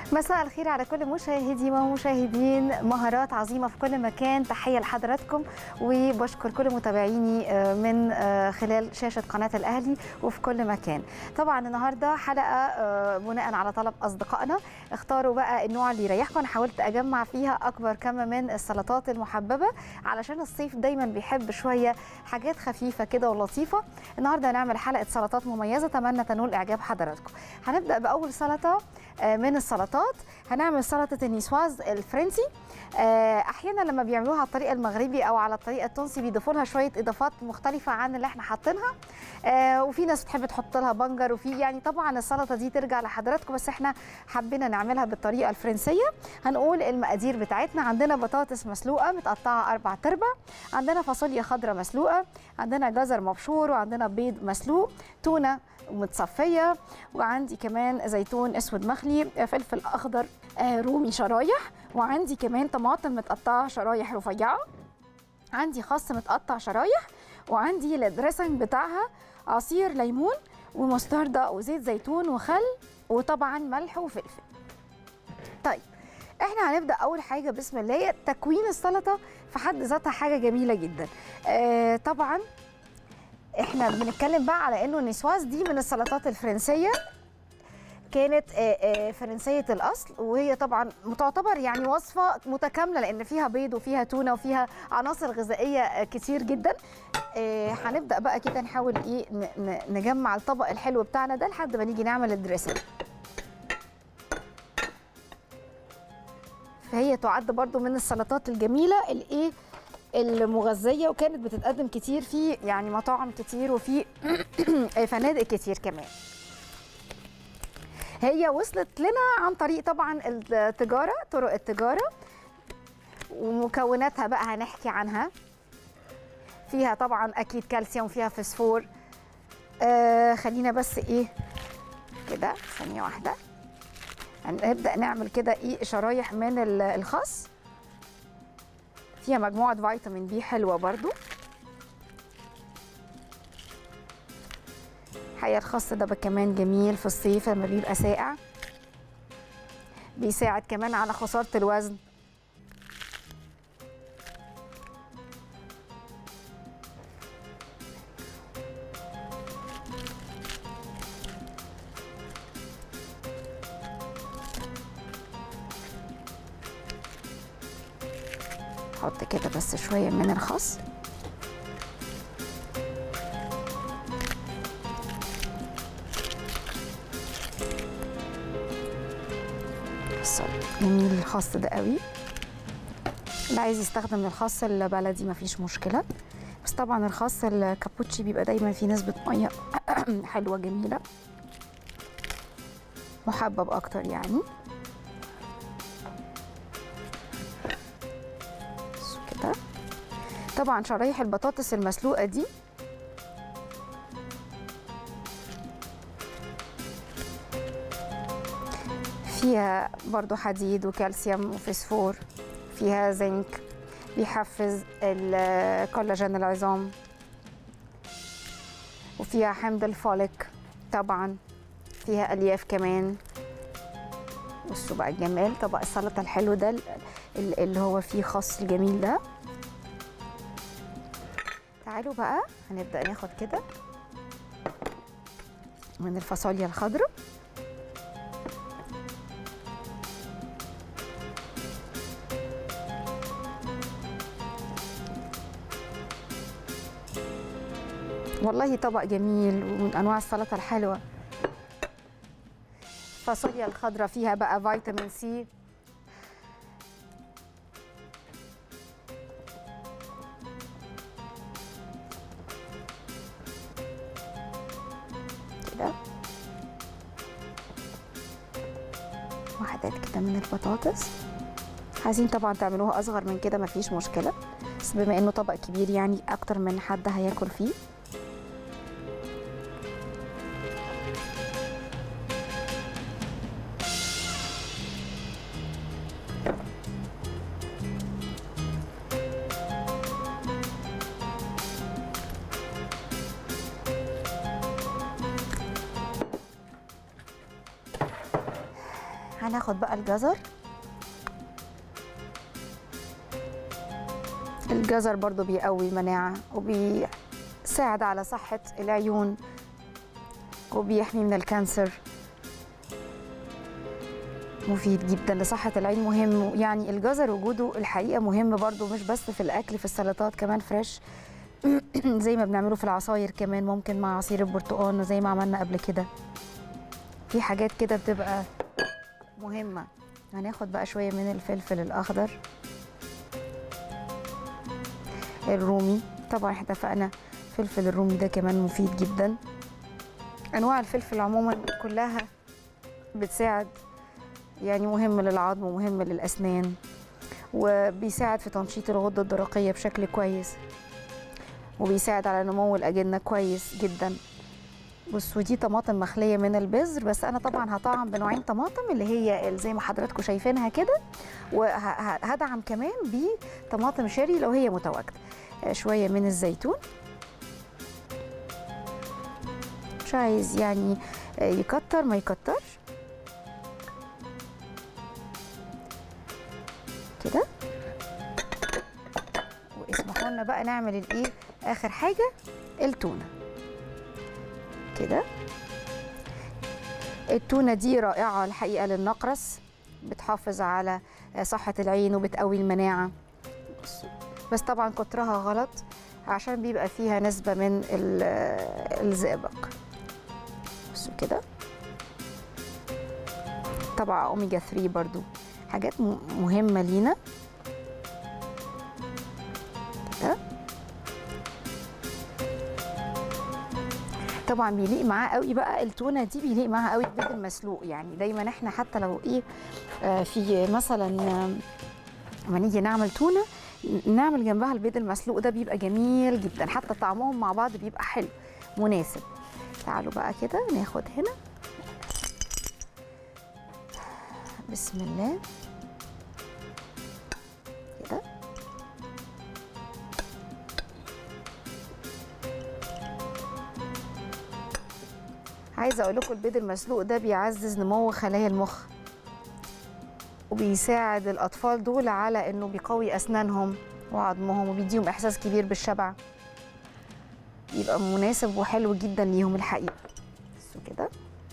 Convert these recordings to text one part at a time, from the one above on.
مساء الخير على كل مشاهدي ومشاهدين مهارات عظيمة في كل مكان تحية لحضراتكم وبشكر كل متابعيني من خلال شاشة قناة الأهلي وفي كل مكان طبعا النهاردة حلقة بناء على طلب أصدقائنا اختاروا بقى النوع اللي يريحكم أنا حاولت أجمع فيها أكبر كم من السلطات المحببة علشان الصيف دايما بيحب شوية حاجات خفيفة كده ولطيفة النهاردة هنعمل حلقة سلطات مميزة أتمنى تنول إعجاب حضراتكم هنبدأ بأول سلطة من السلطات هنعمل سلطه النيسواز الفرنسي احيانا لما بيعملوها على الطريقه المغربي او على الطريقه التونسي بيضيفوا لها شويه اضافات مختلفه عن اللي احنا حاطينها وفي ناس بتحب تحط لها بنجر وفي يعني طبعا السلطه دي ترجع لحضراتكم بس احنا حبينا نعملها بالطريقه الفرنسيه هنقول المقادير بتاعتنا عندنا بطاطس مسلوقه متقطعه اربع تربع عندنا فاصوليا خضراء مسلوقه عندنا جزر مبشور وعندنا بيض مسلوق تونه متصفيه وعندي كمان زيتون اسود مخلي فلفل اخضر رومي شرايح وعندي كمان طماطم متقطعه شرايح رفيعه عندي خس متقطع شرايح وعندي الدريسنج بتاعها عصير ليمون ومستردة وزيت زيتون وخل وطبعا ملح وفلفل طيب احنا هنبدا اول حاجه بسم الله تكوين السلطه في حد ذاتها حاجه جميله جدا آه طبعا احنا بنتكلم بقى على انه النسواز دي من السلطات الفرنسيه كانت فرنسيه الاصل وهي طبعا تعتبر يعني وصفه متكامله لان فيها بيض وفيها تونه وفيها عناصر غذائيه كتير جدا هنبدا بقى كده نحاول ايه نجمع الطبق الحلو بتاعنا ده لحد ما نيجي نعمل الدريسنج فهي تعد برضو من السلطات الجميله الايه المغذيه وكانت بتتقدم كتير في يعني مطاعم كتير وفي فنادق كتير كمان هي وصلت لنا عن طريق طبعا التجاره طرق التجاره ومكوناتها بقى هنحكي عنها فيها طبعا اكيد كالسيوم فيها فسفور آه خلينا بس ايه كده ثانيه واحده هنبدا نعمل كده ايه شرايح من الخس فيها مجموعه فيتامين بي حلوه برضو الحقيقه الخس ده كمان جميل في الصيف لما بيبقى ساقع بيساعد كمان على خساره الوزن نحط كده بس شويه من الخس جميل الخس ده قوي اللي عايز يستخدم الخس البلدي مفيش مشكله بس طبعا الخس الكابوتشي بيبقى دايما فيه نسبه ميه حلوه جميله محبب اكتر يعني كده طبعا شرايح البطاطس المسلوقه دي فيها برضو حديد وكالسيوم وفسفور فيها زنك بيحفز الكولاجين العظام وفيها حمض الفوليك طبعا فيها الياف كمان بصوا بقى الجمال طبق السلطه الحلو ده اللي هو فيه خس الجميل ده تعالوا بقى هنبدا ناخد كده من الفاصوليا الخضراء والله طبق جميل ومن انواع السلطه الحلوه الفاصوليا الخضراء فيها بقى فيتامين سي كده وحدات كده من البطاطس عايزين طبعا تعملوها اصغر من كده مفيش مشكله بس بما انه طبق كبير يعني اكتر من حد هياكل فيه هناخد بقى الجزر الجزر برضو بيقوي المناعة وبيساعد على صحة العيون وبيحمي من الكانسر مفيد جدا لصحة العين مهم يعني الجزر وجوده الحقيقة مهم برضو مش بس في الأكل في السلطات كمان فريش زي ما بنعمله في العصاير كمان ممكن مع عصير البرتقال زي ما عملنا قبل كده في حاجات كده بتبقى مهمة هناخد بقى شوية من الفلفل الأخضر الرومي طبعا احنا اتفقنا فلفل الرومي ده كمان مفيد جدا انواع الفلفل عموما كلها بتساعد يعني مهم للعظم ومهم للاسنان وبيساعد في تنشيط الغده الدرقيه بشكل كويس وبيساعد على نمو الاجنه كويس جدا بصوا دي طماطم مخليه من البذر بس انا طبعا هطعم بنوعين طماطم اللي هي زي ما حضراتكم شايفينها كده وهدعم كمان بطماطم شيري لو هي متواجده شويه من الزيتون مش عايز يعني يكتر ما يكترش كده واسمحوا لنا بقى نعمل الايه اخر حاجه التونه كده التونه دي رائعه الحقيقه للنقرس بتحافظ على صحه العين وبتقوي المناعه بس طبعا كترها غلط عشان بيبقى فيها نسبه من الزئبق بصوا كده طبعا اوميجا 3 برضو حاجات مهمه لينا كده طبعا بيليق معاه قوي بقى التونه دي بيليق معاها قوي البيض المسلوق يعني دايما احنا حتى لو ايه آه في مثلا لما نيجي نعمل تونه نعمل جنبها البيض المسلوق ده بيبقى جميل جدا حتى طعمهم مع بعض بيبقى حلو مناسب تعالوا بقى كده ناخد هنا بسم الله كده عايزه اقول لكم البيض المسلوق ده بيعزز نمو خلايا المخ وبيساعد الاطفال دول على انه بيقوي اسنانهم وعظمهم وبيديهم احساس كبير بالشبع يبقى مناسب وحلو جدا ليهم الحقيقه بصوا كده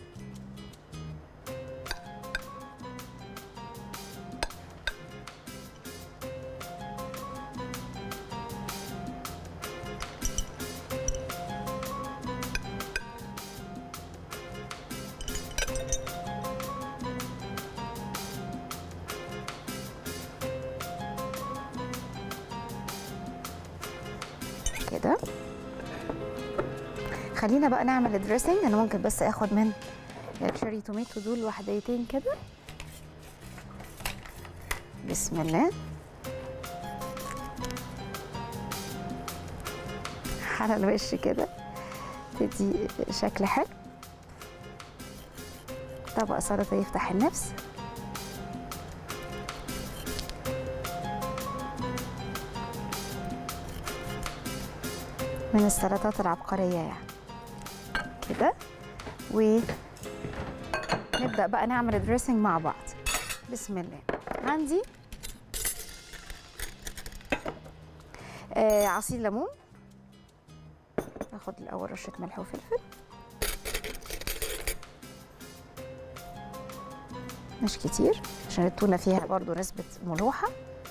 كده خلينا بقى نعمل دريسنج انا ممكن بس اخد من الشيري توميتو دول وحديتين كده بسم الله على الوش كده تدي شكل حلو طبق سلطه يفتح النفس من السلطات العبقريه يعني كده ونبدا بقى نعمل دريسنج مع بعض بسم الله عندي آه عصير ليمون اخد الاول رشه ملح وفلفل مش كتير عشان التونه فيها برضو نسبه ملوحه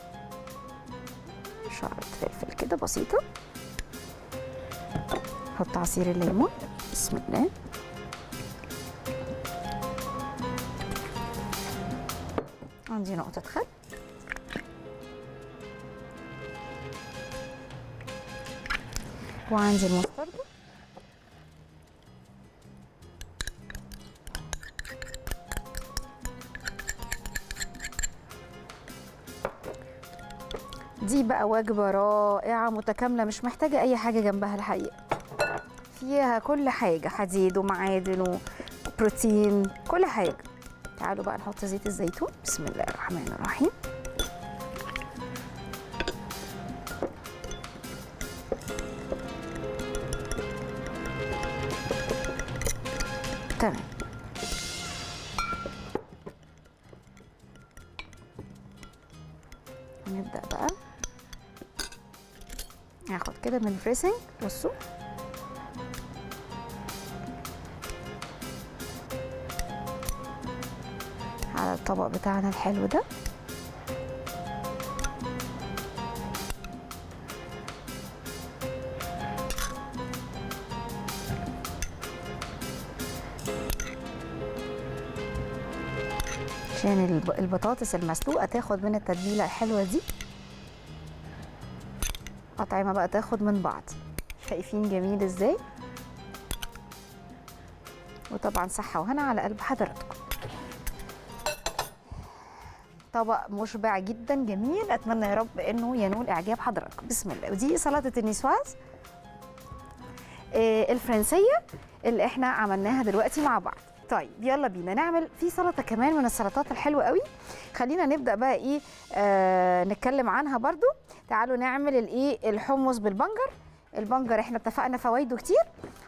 شعرة فلفل كده بسيطه نحط عصير الليمون بسم الله عندي نقطة خل وعندي المستردة دي بقى وجبة رائعة متكاملة مش محتاجة أي حاجة جنبها الحقيقة فيها كل حاجة حديد ومعادن وبروتين كل حاجة تعالوا بقى نحط زيت الزيتون بسم الله الرحمن الرحيم تمام نبدا بقى هاخد كده من الدريسنج بصوا على الطبق بتاعنا الحلو ده عشان الب- البطاطس المسلوقه تاخد من التتبيله الحلوه دي أطعمة بقى تاخد من بعض شايفين جميل ازاي وطبعا صحة وهنا على قلب حضراتكم طبق مشبع جدا جميل اتمنى يا رب انه ينول اعجاب حضراتكم بسم الله ودي سلطه النسواز آه، الفرنسيه اللي احنا عملناها دلوقتي مع بعض طيب يلا بينا نعمل في سلطه كمان من السلطات الحلوه قوي خلينا نبدا بقى ايه آه نتكلم عنها برضو تعالوا نعمل الايه الحمص بالبنجر البنجر احنا اتفقنا فوائده كتير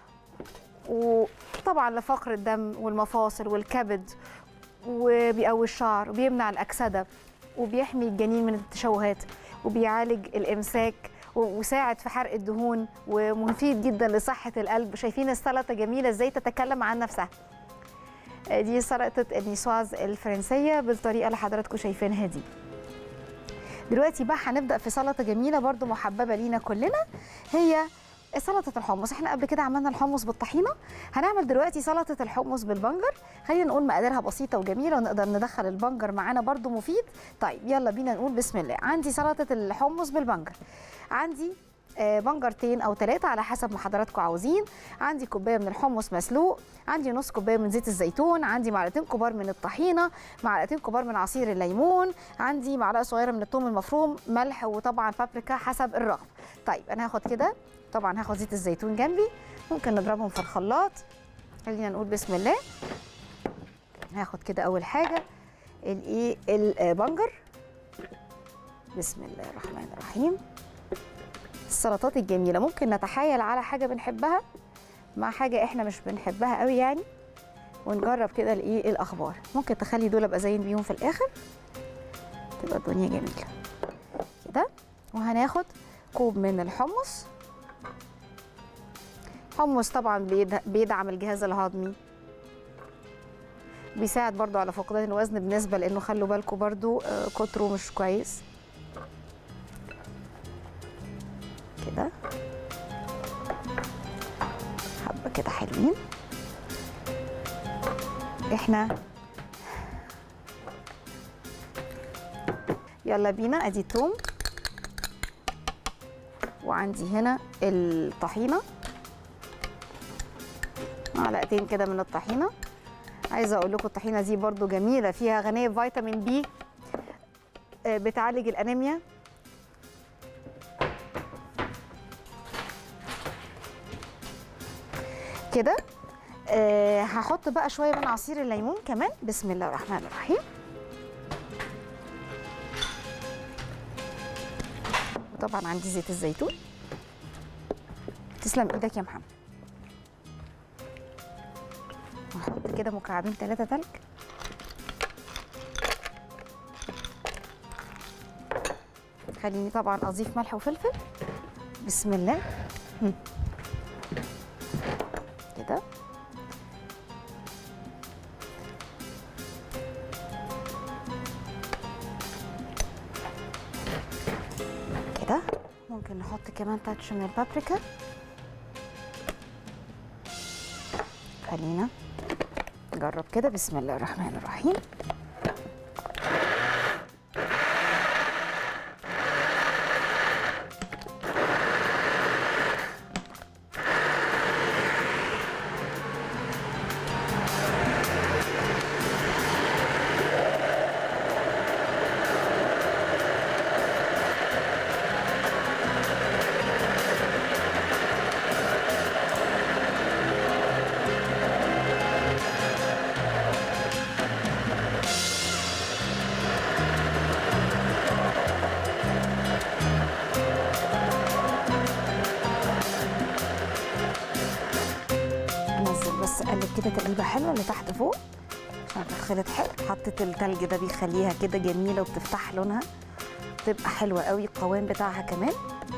وطبعا لفقر الدم والمفاصل والكبد وبيقوي الشعر وبيمنع الاكسده وبيحمي الجنين من التشوهات وبيعالج الامساك و- وساعد في حرق الدهون ومفيد جدا لصحه القلب شايفين السلطه جميله ازاي تتكلم عن نفسها آه، دي سلطه النيسواز الفرنسيه بالطريقه اللي حضراتكم شايفينها دي دلوقتي بقى هنبدا في سلطه جميله برضو محببه لينا كلنا هي سلطه الحمص احنا قبل كده عملنا الحمص بالطحينه هنعمل دلوقتي سلطه الحمص بالبنجر خلينا نقول مقاديرها بسيطه وجميله ونقدر ندخل البنجر معانا برضو مفيد طيب يلا بينا نقول بسم الله عندي سلطه الحمص بالبنجر عندي آه، بنجرتين او ثلاثه على حسب ما حضراتكم عاوزين عندي كوبايه من الحمص مسلوق عندي نص كوبايه من زيت الزيتون عندي معلقتين كبار من الطحينه معلقتين كبار من عصير الليمون عندي معلقه صغيره من الثوم المفروم ملح وطبعا بابريكا حسب الرغبه طيب انا هاخد كده طبعا هاخد زيت الزيتون جنبي ممكن نضربهم في الخلاط خلينا نقول بسم الله هاخد كده اول حاجه الايه البنجر بسم الله الرحمن الرحيم السلطات الجميله ممكن نتحايل على حاجه بنحبها مع حاجه احنا مش بنحبها قوي يعني ونجرب كده الايه الاخبار ممكن تخلي دول ابقى زين بيهم في الاخر تبقى الدنيا جميله كده وهناخد كوب من الحمص حمص طبعا بيد- بيدعم الجهاز الهضمي بيساعد برضو على فقدان الوزن بالنسبة لأنه خلوا بالكم برضو آه، كتره مش كويس كده حبة كده حلوين احنا يلا بينا ادي توم وعندي هنا الطحينه معلقتين كده من الطحينه عايزه اقول لكم الطحينه دي برضو جميله فيها غنيه بفيتامين بي آه، بتعالج الانيميا كده آه هحط بقى شويه من عصير الليمون كمان بسم الله الرحمن الرحيم وطبعا عندي زيت الزيتون تسلم ايدك يا محمد هحط كده مكعبين ثلاثة تلج خليني طبعا اضيف ملح وفلفل بسم الله هم. كده كده ممكن نحط كمان تاتش من البابريكا خلينا نجرب كده بسم الله الرحمن الرحيم انزل بس اقلب كده تقليبه حلوه اللي تحت فوق عشان تتخلط حلو حطيت التلج ده بيخليها كده جميله وبتفتح لونها بتبقى حلوه قوي القوام بتاعها كمان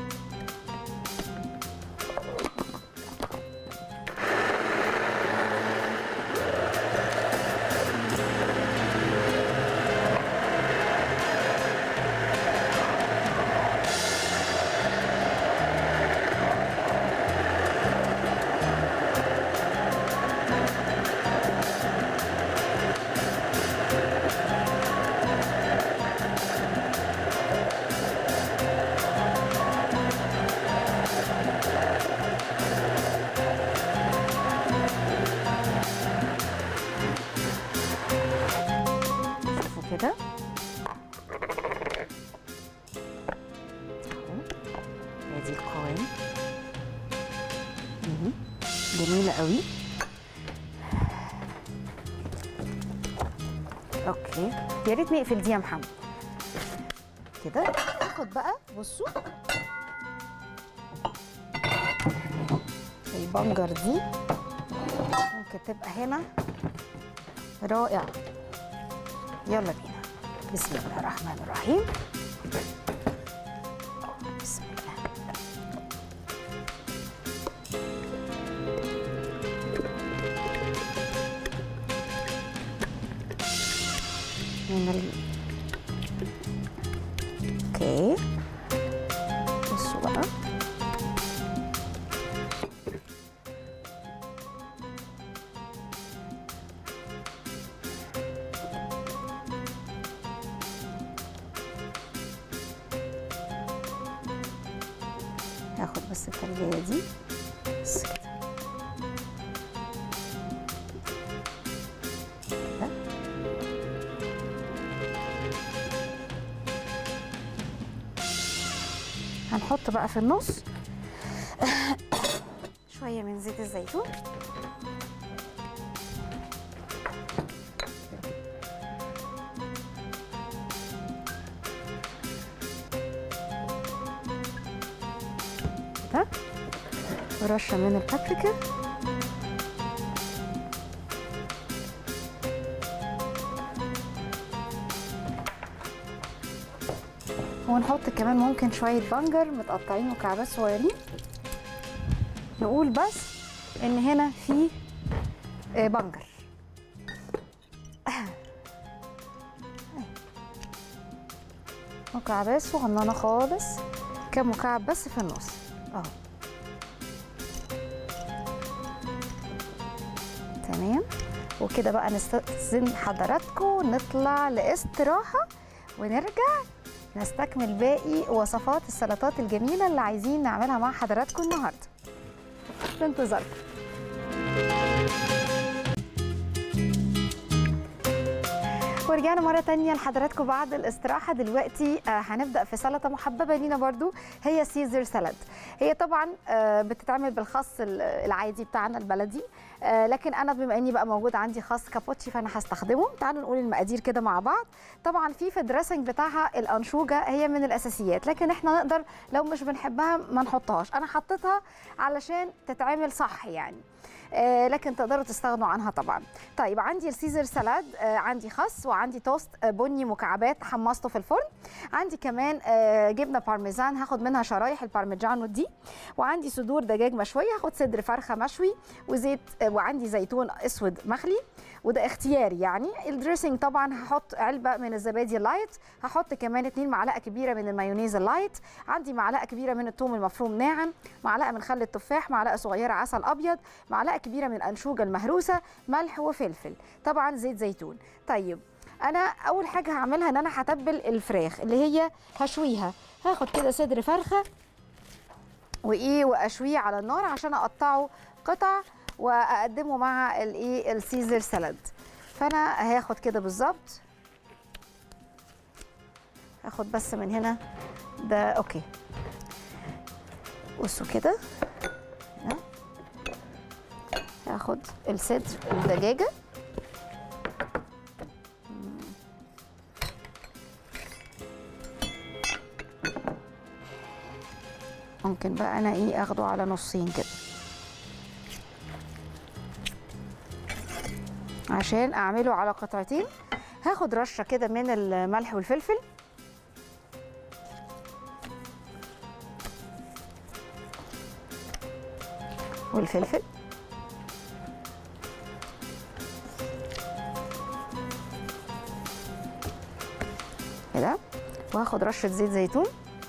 شوفوا كده اهو ادي القوام مهم. جميله قوي اوكي يا ريت نقفل دي يا محمد كده ناخد بقى بصوا البنجر دي ممكن تبقى هنا رائع يلا بينا بسم الله الرحمن الرحيم بسم الله من ال... اوكي بصوا بقى هاخد بس التلجية دي بس كده كده. هنحط بقى في النص شوية من زيت الزيتون كده ورشه من البابريكا ونحط كمان ممكن شويه بنجر متقطعين مكعبات صغيرين نقول بس ان هنا في آه، بنجر مكعبات صغننه خالص كام مكعب بس في النص اهو تمام وكده بقى نستأذن حضراتكم نطلع لاستراحة ونرجع نستكمل باقي وصفات السلطات الجميلة اللي عايزين نعملها مع حضراتكم النهاردة في انتظاركم ورجعنا مرة تانية لحضراتكم بعد الاستراحة دلوقتي آه، هنبدأ في سلطة محببة لينا برضو هي سيزر سالاد هي طبعا آه، بتتعمل بالخس ال- العادي بتاعنا البلدي آه، لكن انا بما اني بقى موجود عندي خس كابوتشي فانا هستخدمه تعالوا نقول المقادير كده مع بعض طبعا في في الدريسنج بتاعها الانشوجه هي من الاساسيات لكن احنا نقدر لو مش بنحبها ما نحطهاش انا حطيتها علشان تتعمل صح يعني آه، لكن تقدروا تستغنوا عنها طبعا طيب عندي السيزر سالاد آه، عندي خس وعندي توست آه، بني مكعبات حمصته في الفرن عندي كمان آه، جبنه بارميزان هاخد منها شرايح البارميجانو دي وعندي صدور دجاج مشويه هاخد صدر فرخه مشوي وزيت آه، وعندي زيتون اسود مخلي وده اختياري يعني الدريسنج طبعا هحط علبه من الزبادي اللايت هحط كمان 2 معلقه كبيره من المايونيز اللايت عندي معلقه كبيره من الثوم المفروم ناعم معلقه من خل التفاح معلقه صغيره عسل ابيض معلقه كبيره من الانشوجه المهروسه ملح وفلفل طبعا زيت زيتون طيب انا اول حاجه هعملها ان انا هتبل الفراخ اللي هي هشويها هاخد كده صدر فرخه وايه واشويه على النار عشان اقطعه قطع واقدمه مع الايه السيزر سالاد فانا هاخد كده بالظبط هاخد بس من هنا ده اوكي بصوا كده هنا. هاخد الصدر الدجاجه ممكن بقى انا ايه اخده على نصين كده عشان اعمله على قطعتين هاخد رشه كده من الملح والفلفل والفلفل كده وهاخد رشه زيت زيتون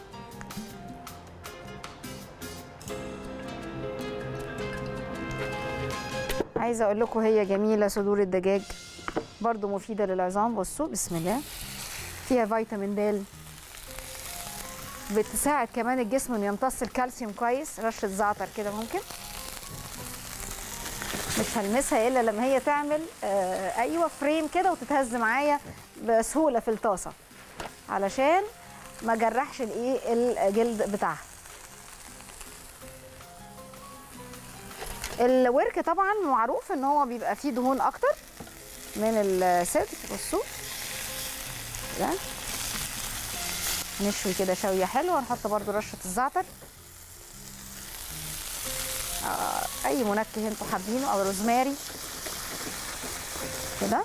عايزه اقول لكم هي جميله صدور الدجاج برضو مفيده للعظام بصوا بسم الله فيها فيتامين د بتساعد كمان الجسم انه يمتص الكالسيوم كويس رشه زعتر كده ممكن مش هلمسها الا لما هي تعمل آه ايوه فريم كده وتتهز معايا بسهوله في الطاسه علشان ما جرحش الايه الجلد بتاعها الورك طبعا معروف ان هو بيبقى فيه دهون اكتر من الصدر بصوا كده نشوي كده شويه حلوه نحط برده رشه الزعتر آه اي منكه انتوا حابينه او روزماري كده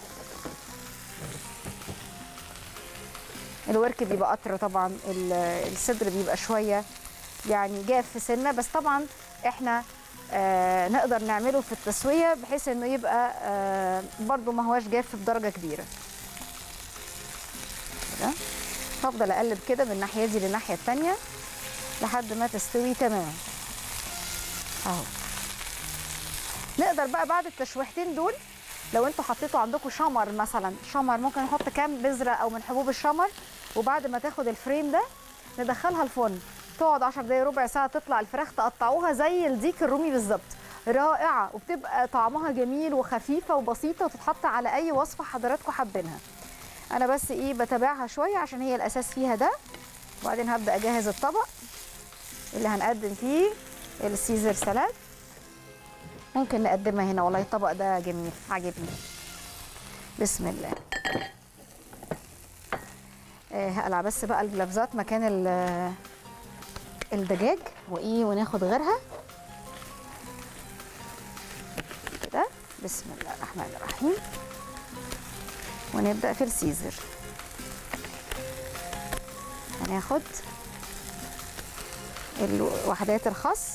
الورك بيبقى قطر طبعا الصدر بيبقى شويه يعني جاف في سنه بس طبعا احنا آه نقدر نعمله في التسويه بحيث انه يبقى آه برده ما هواش جاف بدرجه كبيره كده هفضل اقلب كده من الناحيه دي للناحيه الثانيه لحد ما تستوي تماما اهو نقدر بقى بعد التشويحتين دول لو انتوا حطيتوا عندكم شمر مثلا شمر ممكن نحط كام بذره او من حبوب الشمر وبعد ما تاخد الفريم ده ندخلها الفرن تقعد 10 دقايق ربع ساعه تطلع الفراخ تقطعوها زي الديك الرومي بالظبط رائعه وبتبقى طعمها جميل وخفيفه وبسيطه وتتحط على اي وصفه حضراتكم حابينها انا بس ايه بتابعها شويه عشان هي الاساس فيها ده وبعدين هبدا اجهز الطبق اللي هنقدم فيه السيزر سلاد ممكن نقدمها هنا والله الطبق ده جميل عجبني بسم الله آه هقلع بس بقى الجلافزات مكان الدجاج وايه وناخد غيرها كده بسم الله الرحمن الرحيم ونبدا في السيزر هناخد وحدات الخس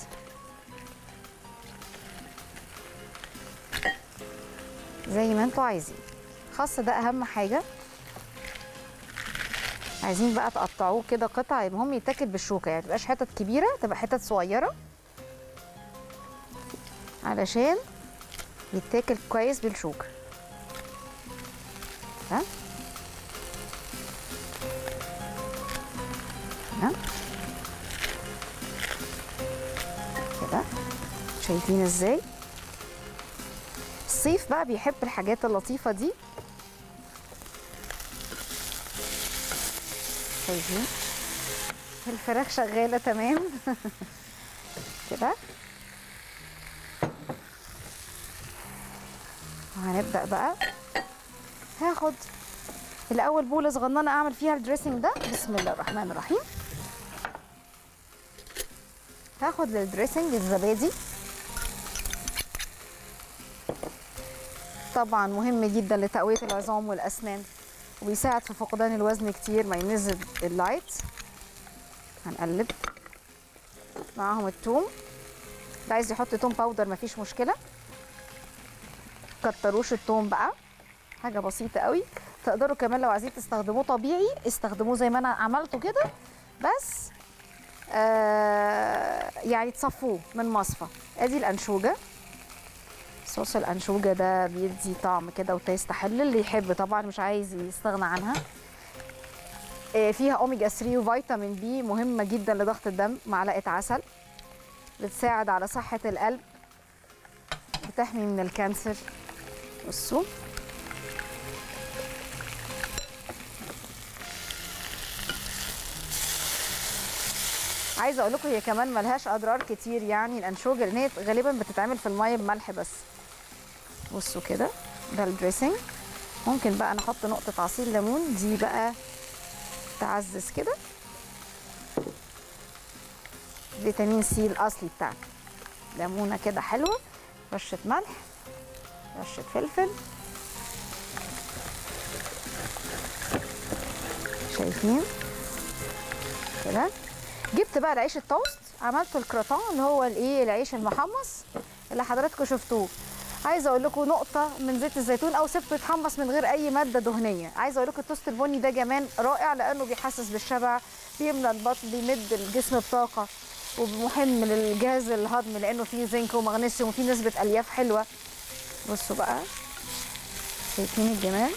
زي ما انتوا عايزين الخس ده اهم حاجه عايزين بقى تقطعوه كده قطع المهم يتاكل بالشوكه يعني تبقاش حتت كبيره تبقى حتت صغيره علشان يتاكل كويس بالشوكه ها ها كده شايفين ازاي الصيف بقى بيحب الحاجات اللطيفه دي شايفين الفراخ شغاله تمام كده وهنبدا بقى هاخد الاول بوله صغننه اعمل فيها الدريسنج ده بسم الله الرحمن الرحيم هاخد للدريسنج الزبادي طبعا مهم جدا لتقويه العظام والاسنان وبيساعد في فقدان الوزن كتير ما ينزل اللايت هنقلب معاهم التوم اللي عايز يحط توم باودر مفيش مشكله كتروش التوم بقى حاجه بسيطه قوي تقدروا كمان لو عايزين تستخدموه طبيعي استخدموه زي ما انا عملته كده بس آه يعني تصفوه من مصفى ادي الانشوجه صوص الانشوجه ده بيدي طعم كده وتيست حلو اللي يحب طبعا مش عايز يستغنى عنها آه فيها اوميجا 3 وفيتامين بي مهمه جدا لضغط الدم معلقه عسل بتساعد على صحه القلب بتحمي من الكانسر بصوا عايزه اقول لكم هي كمان ملهاش اضرار كتير يعني الانشوجه لان هي غالبا بتتعمل في الميه بملح بس بصوا كده ده الدريسنج ممكن بقى نحط نقطه عصير ليمون دي بقى تعزز كده فيتامين سي الاصلي بتاعنا ليمونه كده حلوه رشه ملح رشه فلفل شايفين كده جبت بقى العيش التوست عملت الكراتان اللي هو الايه العيش المحمص اللي حضراتكم شفتوه عايزه اقول لكم نقطه من زيت الزيتون او سبته يتحمص من غير اي ماده دهنيه عايزه اقول لكم التوست البني ده كمان رائع لانه بيحسس بالشبع بيملى البطن بيمد الجسم بطاقه ومهم للجهاز الهضمي لانه فيه زنك ومغنيسيوم وفيه نسبه الياف حلوه بصوا بقى شايفين الجمال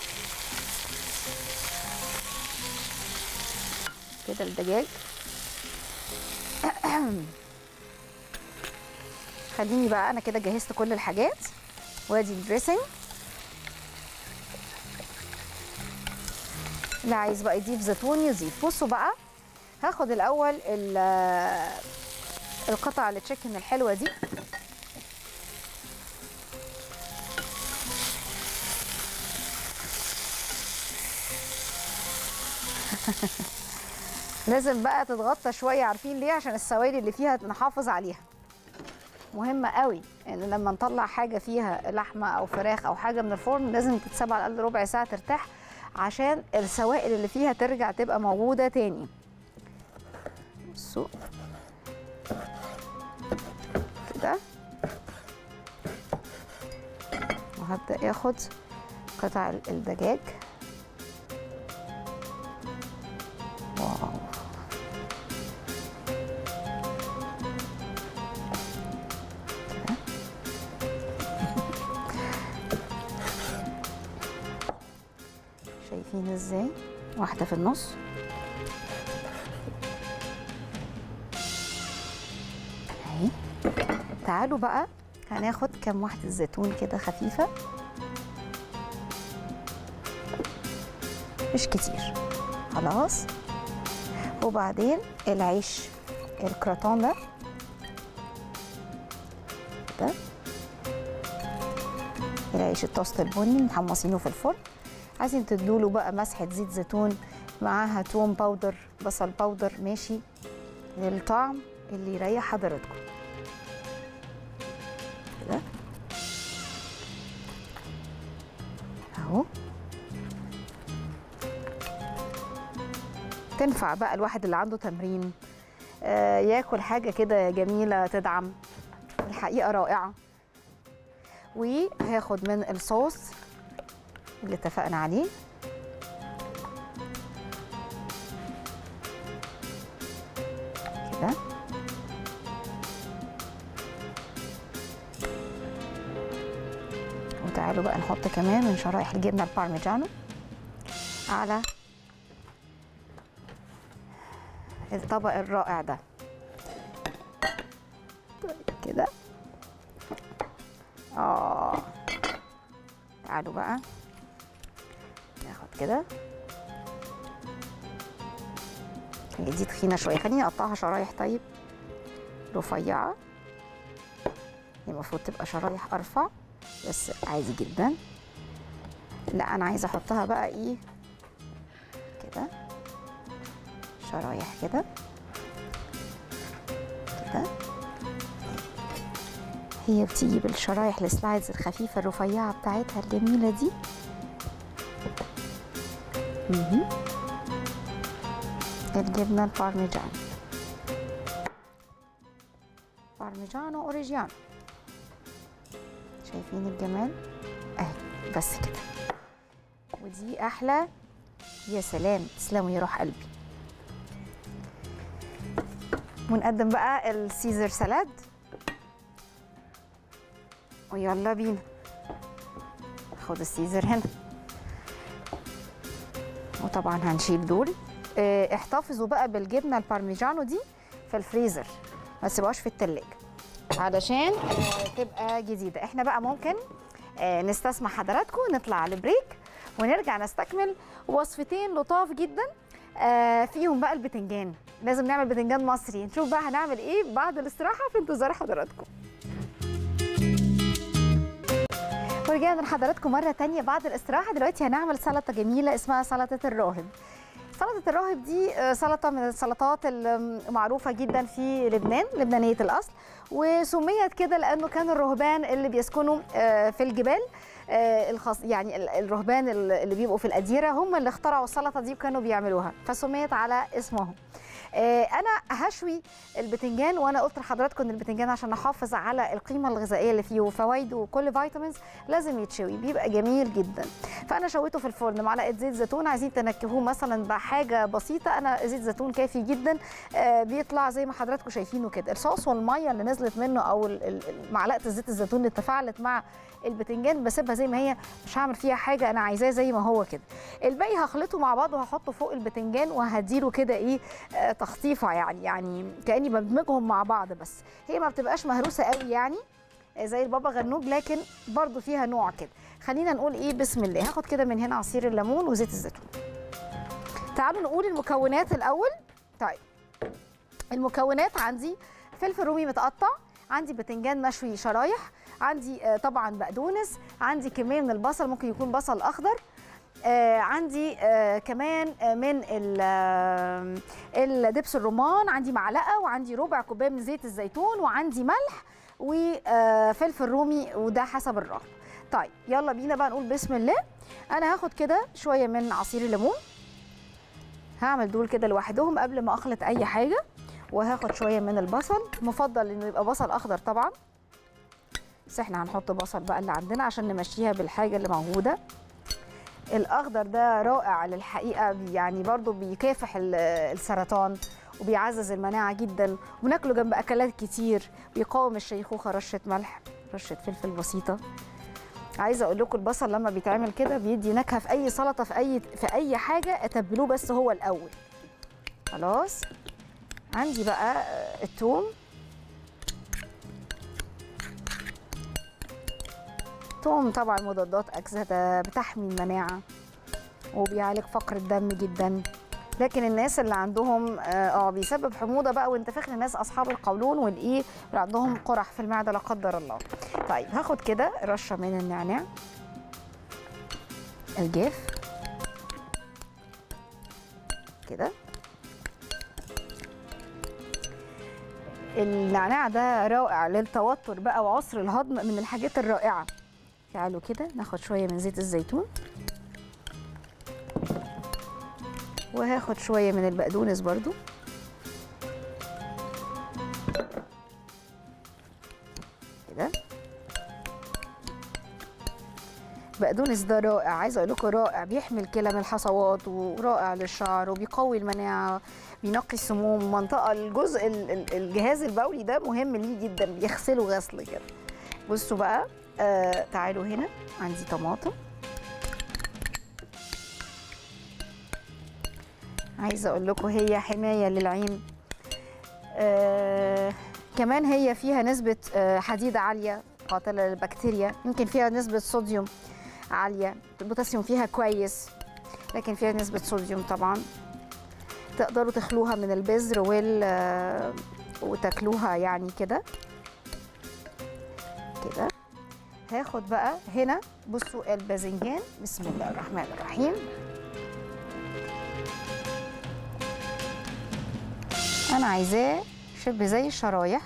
كده الدجاج خليني بقى انا كده جهزت كل الحاجات وادي الدريسنج اللي عايز بقى يضيف زيتون يضيف بصوا بقى هاخد الاول ال- القطع التشيكن الحلوه دي لازم بقى تتغطى شويه عارفين ليه عشان السوائل اللي فيها نحافظ عليها مهمة قوي ان لما نطلع حاجة فيها لحمة او فراخ او حاجة من الفرن لازم تتساب على الاقل ربع ساعة ترتاح عشان السوائل اللي فيها ترجع تبقى موجودة تاني بصوا كده وهبدأ ياخد قطع الدجاج واو شايفين ازاي واحده في النص اهي تعالوا بقى هناخد كام واحده زيتون كده خفيفه مش كتير خلاص وبعدين العيش الكراتون ده ده العيش التوست البني محمصينه في الفرن عايزين تدوله بقى مسحه زيت زيتون معاها توم باودر بصل باودر ماشي للطعم اللي يريح حضراتكم كده اهو تنفع بقى الواحد اللي عنده تمرين آه ياكل حاجه كده جميله تدعم الحقيقه رائعه وهاخد من الصوص اللي اتفقنا عليه كده وتعالوا بقى نحط كمان من شرايح الجبنه البارميجانو على الطبق الرائع ده طيب كده اه تعالوا بقى ناخد كده هي دي تخينه شويه خليني اقطعها شرايح طيب رفيعه هي المفروض تبقى شرايح ارفع بس عادي جدا لا انا عايزه احطها بقى ايه كده شرايح كده كده هي بتيجي بالشرايح السلايدز الخفيفه الرفيعه بتاعتها الجميله دي مهم. الجبنه البارميجان بارميجانو اوريجيانو شايفين الجمال اهي بس كده ودي احلى يا سلام تسلموا يا روح قلبي ونقدم بقى السيزر سالاد ويلا بينا خد السيزر هنا وطبعا هنشيل دول اه، احتفظوا بقى بالجبنه البارميجانو دي في الفريزر ما تسيبوهاش في التلاجة علشان اه، تبقى جديده احنا بقى ممكن اه، نستسمح حضراتكم نطلع على بريك ونرجع نستكمل وصفتين لطاف جدا آه، فيهم بقى البتنجان لازم نعمل بتنجان مصري نشوف بقى هنعمل ايه بعد الاستراحه في انتظار حضراتكم ورجعنا لحضراتكم مرة تانية بعد الاستراحة دلوقتي هنعمل سلطة جميلة اسمها سلطة الراهب سلطة الراهب دي آه، سلطة من السلطات المعروفة جدا في لبنان لبنانية الأصل وسميت كده لأنه كان الرهبان اللي بيسكنوا آه، في الجبال آه، الخاص يعني ال- الرهبان اللي بيبقوا في الأديرة هم اللي اخترعوا السلطة دي وكانوا بيعملوها فسميت على اسمهم آه، انا هشوي البتنجان وانا قلت لحضراتكم ان البتنجان عشان نحافظ على القيمه الغذائيه اللي فيه وفوائده وكل فيتامينز لازم يتشوي بيبقى جميل جدا فانا شويته في الفرن معلقه زيت زيتون عايزين تنكهوه مثلا بحاجه بسيطه انا زيت زيتون كافي جدا آه، بيطلع زي ما حضراتكم شايفينه كده الصوص والميه اللي نزلت منه او ال- ال- معلقه الزيت الزيتون اللي تفاعلت مع البتنجان بسيبها زي ما هي مش هعمل فيها حاجه انا عايزاه زي ما هو كده الباقي هخلطه مع بعض وهحطه فوق البتنجان وهديله كده ايه آه، تخطيفه يعني يعني كاني بدمجهم مع بعض بس هي ما بتبقاش مهروسه قوي يعني آه، زي البابا غنوج لكن برضو فيها نوع كده خلينا نقول ايه بسم الله هاخد كده من هنا عصير الليمون وزيت الزيتون تعالوا نقول المكونات الاول طيب المكونات عندي فلفل رومي متقطع عندي بتنجان مشوي شرايح عندي آه، طبعا بقدونس عندي كميه من البصل ممكن يكون بصل اخضر آه عندي آه كمان آه من ال- آه، الدبس الرمان عندي معلقه وعندي ربع كوبايه من زيت الزيتون وعندي ملح وفلفل رومي وده حسب الرغبه طيب يلا بينا بقى نقول بسم الله انا هاخد كده شويه من عصير الليمون هعمل دول كده لوحدهم قبل ما اخلط اي حاجه وهاخد شويه من البصل مفضل انه يبقى بصل اخضر طبعا بس احنا هنحط بصل بقى اللي عندنا عشان نمشيها بالحاجه اللي موجوده الاخضر ده رائع للحقيقه بي- يعني برضو بيكافح ال- السرطان وبيعزز المناعه جدا وبناكله جنب اكلات كتير بيقاوم الشيخوخه رشه ملح رشه فلفل بسيطه عايزه اقول لكم البصل لما بيتعمل كده بيدي نكهه في اي سلطه في اي في اي حاجه اتبلوه بس هو الاول خلاص عندي بقى آه، الثوم توم طبعا مضادات اكسده بتحمي المناعه وبيعالج فقر الدم جدا لكن الناس اللي عندهم اه آه، بيسبب حموضه بقى وانتفاخ للناس اصحاب القولون والايه اللي عندهم قرح في المعده لا قدر الله طيب هاخد كده رشه من النعناع الجاف كده النعناع ده رائع للتوتر بقى وعسر الهضم من الحاجات الرائعه تعالوا كده ناخد شويه من زيت الزيتون وهاخد شويه من البقدونس برضو كده بقدونس ده رائع عايزه اقول لكم رائع بيحمي الكلى من الحصوات ورائع للشعر وبيقوي المناعه بينقي السموم منطقه الجزء ال- ال- الجهاز البولي ده مهم ليه جدا بيغسله غسل كده بصوا بقى آه تعالوا هنا عندي طماطم عايزه اقول لكم هي حمايه للعين آه كمان هي فيها نسبه آه حديد عاليه قاتله للبكتيريا يمكن فيها نسبه صوديوم عاليه البوتاسيوم فيها كويس لكن فيها نسبه صوديوم طبعا تقدروا تخلوها من البذر وال آه، وتاكلوها يعني كده كده هاخد بقى هنا بصوا الباذنجان بسم الله الرحمن الرحيم انا عايزاه شبه زي الشرايح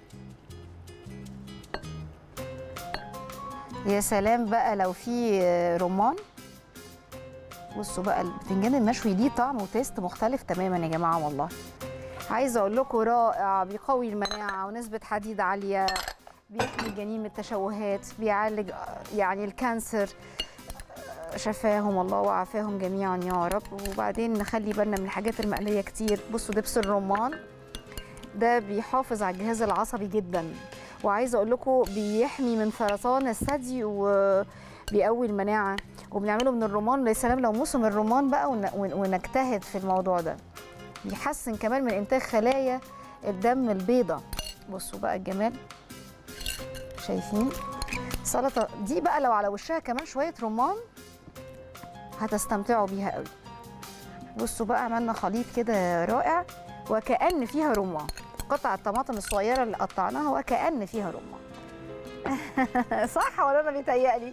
يا سلام بقى لو في رمان بصوا بقى البتنجان المشوي ليه طعم وتيست مختلف تماما يا جماعه والله عايزه اقول لكم رائع بيقوي المناعه ونسبه حديد عاليه بيحمي الجنين من التشوهات بيعالج يعني الكانسر شفاهم الله وعافاهم جميعا يا رب وبعدين نخلي بالنا من الحاجات المقليه كتير بصوا دبس الرمان ده بيحافظ على الجهاز العصبي جدا وعايزه اقول لكم بيحمي من سرطان الثدي وبيقوي المناعه وبنعمله من الرمان يا سلام لو موسم الرمان بقى ون- ون- ونجتهد في الموضوع ده بيحسن كمان من انتاج خلايا الدم البيضاء بصوا بقى الجمال شايفين سلطه دي بقى لو على وشها كمان شويه رمان هتستمتعوا بيها قوي بصوا بقى عملنا خليط كده رائع وكأن فيها رمان قطع الطماطم الصغيرة اللي قطعناها وكأن فيها رمان صح ولا أنا بيتهيألي؟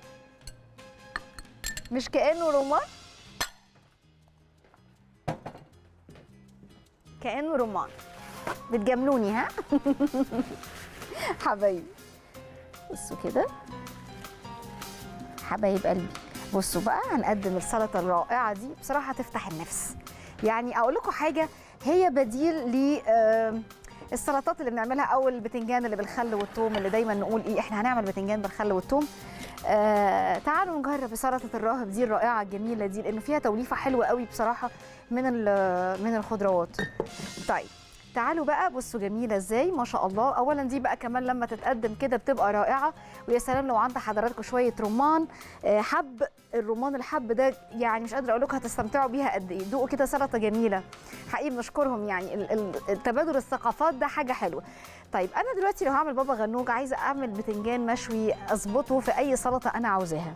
مش كأنه رمان؟ كأنه رمان بتجاملوني ها؟ حبايبي بصوا كده حبايب قلبي بصوا بقى هنقدم السلطه الرائعه دي بصراحه تفتح النفس يعني اقول لكم حاجه هي بديل ل آه، السلطات اللي بنعملها او البتنجان اللي بالخل والثوم اللي دايما نقول ايه احنا هنعمل بتنجان بالخل والثوم آه تعالوا نجرب سلطه الراهب دي الرائعه الجميله دي لانه فيها توليفه حلوه قوي بصراحه من ال- من الخضروات طيب تعالوا بقى بصوا جميله ازاي ما شاء الله اولا دي بقى كمان لما تتقدم كده بتبقى رائعه ويا سلام لو عند حضراتكم شويه رمان آه، حب الرمان الحب ده يعني مش قادره اقول لكم هتستمتعوا بيها قد ايه دوقوا كده سلطه جميله حقيقي بنشكرهم يعني ال- ال- التبادل الثقافات ده حاجه حلوه طيب انا دلوقتي لو هعمل بابا غنوج عايزه اعمل بتنجان مشوي اظبطه في اي سلطه انا عاوزاها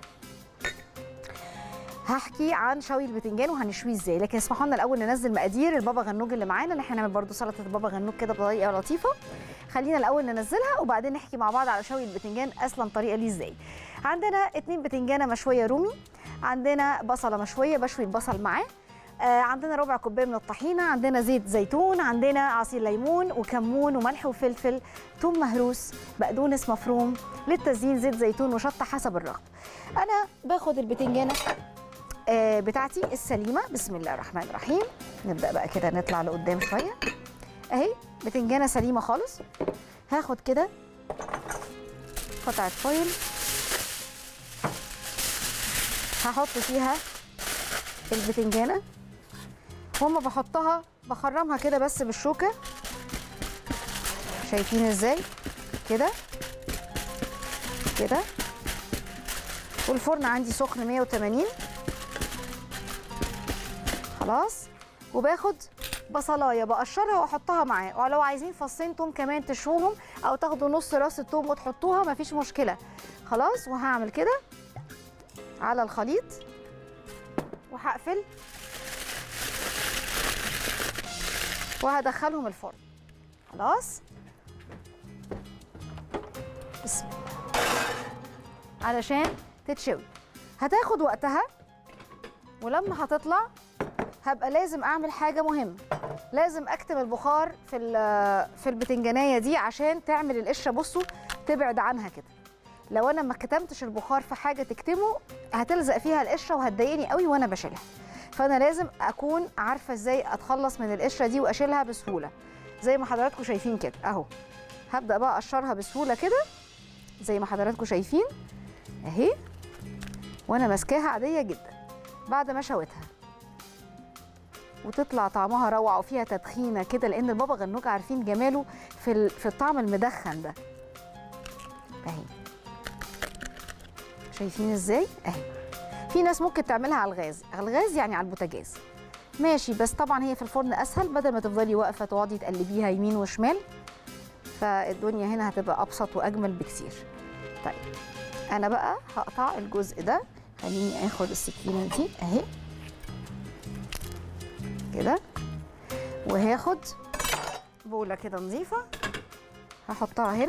هحكي عن شوي البتنجان وهنشويه ازاي لكن اسمحوا لنا الاول ننزل مقادير البابا غنوج اللي معانا اللي احنا هنعمل برده سلطه البابا غنوج كده بطريقه لطيفه خلينا الاول ننزلها وبعدين نحكي مع بعض على شوي البتنجان اصلا طريقه ليه ازاي عندنا اتنين بتنجانه مشويه رومي عندنا بصله مشويه بشوي البصل معاه آه، عندنا ربع كوبايه من الطحينه عندنا زيت زيتون عندنا عصير ليمون وكمون وملح وفلفل ثوم مهروس بقدونس مفروم للتزيين زيت زيتون وشطه حسب الرغبه انا باخد البتنجانه آه، بتاعتي السليمه بسم الله الرحمن الرحيم نبدا بقى كده نطلع لقدام شويه اهي بتنجانه سليمه خالص هاخد كده قطعه فويل هحط فيها البتنجانه وما بحطها بخرمها كده بس بالشوكه شايفين ازاي كده كده والفرن عندي سخن 180 خلاص وباخد بصلايه بقشرها واحطها معاه ولو عايزين فصين توم كمان تشوهم او تاخدوا نص راس التوم وتحطوها مفيش مشكله خلاص وهعمل كده على الخليط وهقفل وهدخلهم الفرن خلاص بسم الله علشان تتشوي هتاخد وقتها ولما هتطلع هبقى لازم اعمل حاجه مهمه لازم اكتم البخار في ال- في البتنجانيه دي عشان تعمل القشره بصوا تبعد عنها كده لو انا ما كتمتش البخار في حاجه تكتمه هتلزق فيها القشره وهتضايقني قوي وانا بشيلها فانا لازم اكون عارفه ازاي اتخلص من القشره دي واشيلها بسهوله زي ما حضراتكم شايفين كده اهو هبدا بقى اقشرها بسهوله كده زي ما حضراتكم شايفين اهي وانا ماسكاها عاديه جدا بعد ما شويتها وتطلع طعمها روعه وفيها تدخينه كده لان البابا غنوج عارفين جماله في ال- في الطعم المدخن ده اهي شايفين ازاي اهي في ناس ممكن تعملها على الغاز على الغاز يعني على البوتاجاز ماشي بس طبعا هي في الفرن اسهل بدل ما تفضلي واقفه تقعدي تقلبيها يمين وشمال فالدنيا هنا هتبقى ابسط واجمل بكتير طيب انا بقى هقطع الجزء ده خليني اخد السكينه دي اهي كده وهاخد بوله كده نظيفه هحطها هنا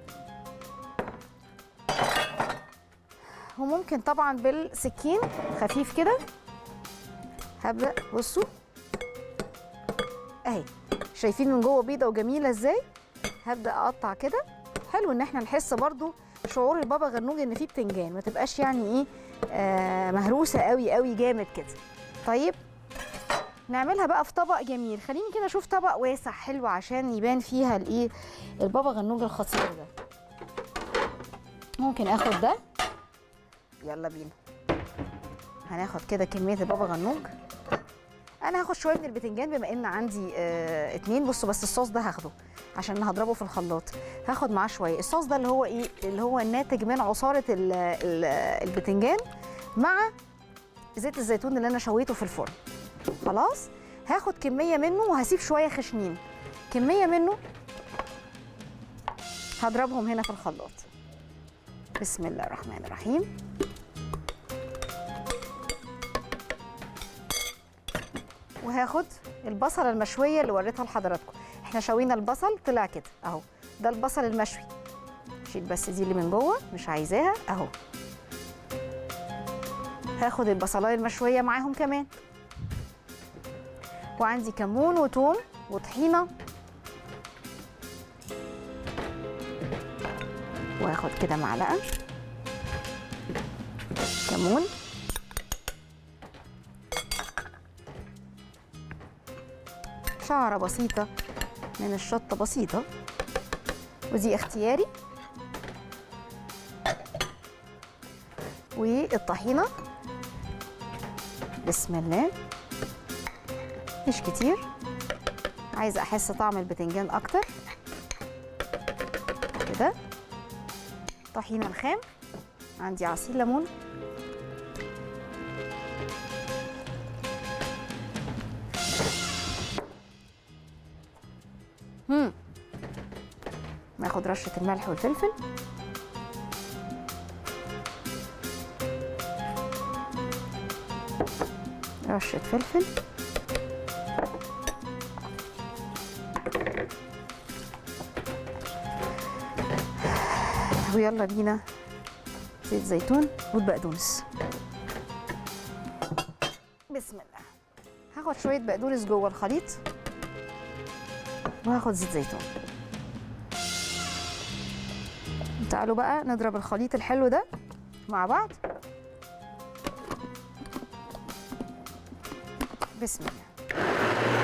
وممكن طبعا بالسكين خفيف كده هبدا بصوا اهي شايفين من جوه بيضه وجميله ازاي هبدا اقطع كده حلو ان احنا نحس برضو شعور البابا غنوج ان فيه بتنجان ما تبقاش يعني ايه آه مهروسه قوي قوي جامد كده طيب نعملها بقى في طبق جميل خليني كده اشوف طبق واسع حلو عشان يبان فيها الايه البابا غنوج الخطير ده ممكن اخد ده يلا بينا هناخد كده كميه البابا غنوج انا هاخد شويه من البتنجان بما ان عندي آه اتنين بصوا بس الصوص ده هاخده عشان هضربه في الخلاط هاخد معاه شويه الصوص ده اللي هو ايه اللي هو الناتج من عصاره ال ال البتنجان مع زيت الزيتون اللي انا شويته في الفرن خلاص هاخد كميه منه وهسيب شويه خشنين كميه منه هضربهم هنا في الخلاط بسم الله الرحمن الرحيم وهاخد البصله المشويه اللي وريتها لحضراتكم احنا شوينا البصل طلع كده اهو ده البصل المشوي شيل بس دي اللي من جوه مش عايزاها اهو هاخد البصلايه المشويه معاهم كمان وعندي كمون وتوم وطحينه واخد كده معلقه كمون شعره بسيطه من الشطه بسيطه ودي اختياري والطحينه بسم الله مش كتير عايزه احس طعم البتنجان اكتر كده طحينه الخام عندي عصير ليمون هم ناخد رشه الملح والفلفل رشه فلفل ويلا بينا زيت زيتون والبقدونس بسم الله هاخد شويه بقدونس جوه الخليط وهاخد زيت زيتون تعالوا بقى نضرب الخليط الحلو ده مع بعض بسم الله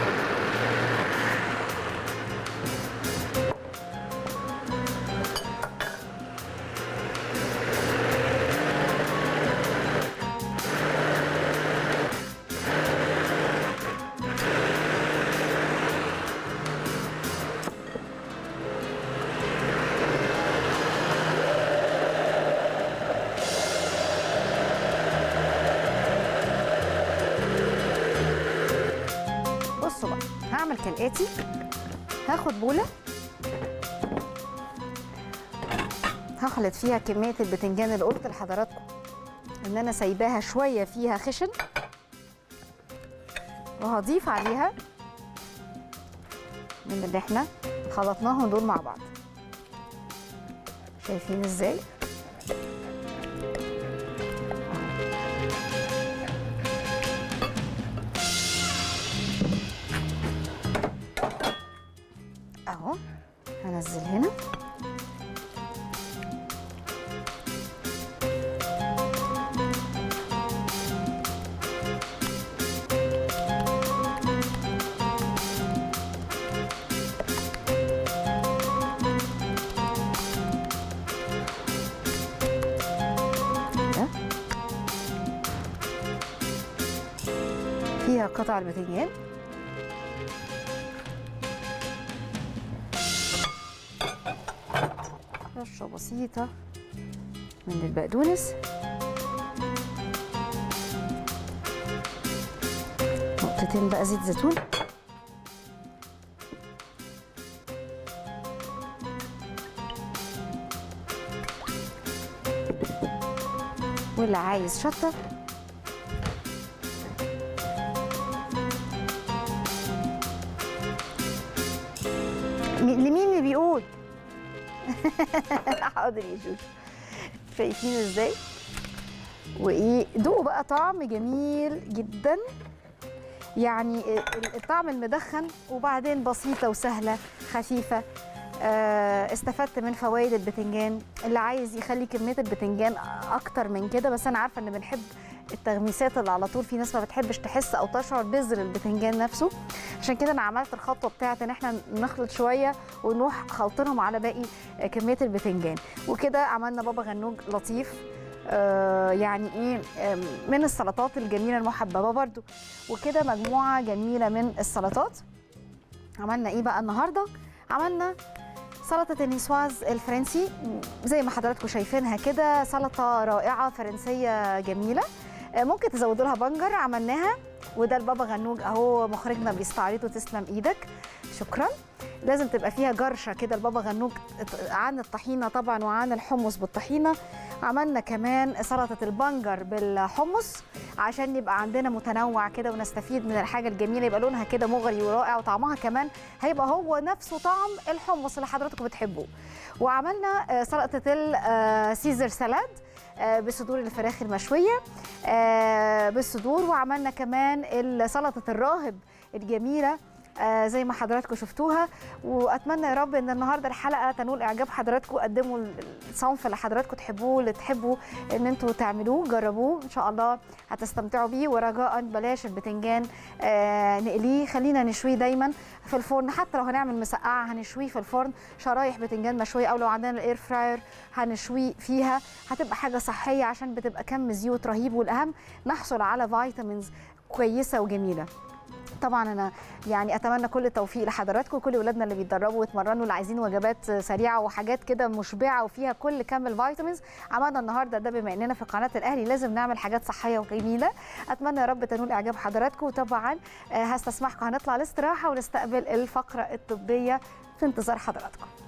بصوا بقى هعمل كالاتي هاخد بوله هخلط فيها كميه البتنجان اللي قلت لحضراتكم ان انا سايباها شويه فيها خشن وهضيف عليها من اللي احنا خلطناهم دول مع بعض شايفين ازاي اهو هنزل هنا كده. فيها قطع البتنجان رشه بسيطه من البقدونس نقطتين بقى زيت زيتون واللي عايز شطه مي- لمين اللي بيقول حاضر يا جوجو شايفين ازاي وايه دوقوا بقى طعم جميل جدا يعني ال- الطعم المدخن وبعدين بسيطه وسهله خفيفه آه، استفدت من فوائد البتنجان اللي عايز يخلي كميه البتنجان اكتر من كده بس انا عارفه ان بنحب التغميسات اللي على طول في ناس ما بتحبش تحس او تشعر بذر البتنجان نفسه عشان كده انا عملت الخطوه بتاعت ان احنا نخلط شويه ونروح خلطينهم على باقي كميه البتنجان وكده عملنا بابا غنوج لطيف آه يعني ايه آم، من السلطات الجميله المحببه برضو وكده مجموعه جميله من السلطات عملنا ايه بقى النهارده عملنا سلطة النيسواز الفرنسي زي ما حضراتكم شايفينها كده سلطة رائعة فرنسية جميلة آه، ممكن تزودوا لها بنجر عملناها وده البابا غنوج اهو مخرجنا بيستعرضه تسلم ايدك شكرا لازم تبقى فيها جرشه كده البابا غنوج عن الطحينه طبعا وعن الحمص بالطحينه عملنا كمان سلطه البنجر بالحمص عشان يبقى عندنا متنوع كده ونستفيد من الحاجه الجميله يبقى لونها كده مغري ورائع وطعمها كمان هيبقى هو نفسه طعم الحمص اللي حضراتكم بتحبوه وعملنا آه، سلطه السيزر سالاد آه، بصدور الفراخ المشويه آه، بالصدور وعملنا كمان ال- سلطه الراهب الجميله آه زي ما حضراتكم شفتوها واتمنى يا رب ان النهارده الحلقه تنول اعجاب حضراتكم قدموا الصنف اللي حضراتكم تحبوه اللي تحبوا ان انتوا تعملوه جربوه ان شاء الله هتستمتعوا بيه ورجاء بلاش البتنجان آه نقليه خلينا نشويه دايما في الفرن حتى لو هنعمل مسقعه هنشويه في الفرن شرايح بتنجان مشويه او لو عندنا الاير فراير هنشويه فيها هتبقى حاجه صحيه عشان بتبقى كم زيوت رهيب والاهم نحصل على فيتامينز كويسه وجميله طبعا انا يعني اتمنى كل التوفيق لحضراتكم وكل اولادنا اللي بيتدربوا ويتمرنوا اللي عايزين وجبات سريعه وحاجات كده مشبعه وفيها كل كم الفيتامينز عملنا النهارده ده بما اننا في قناه الاهلي لازم نعمل حاجات صحيه وجميله اتمنى يا رب تنول اعجاب حضراتكم وطبعا هستسمحكم هنطلع الاستراحه ونستقبل الفقره الطبيه في انتظار حضراتكم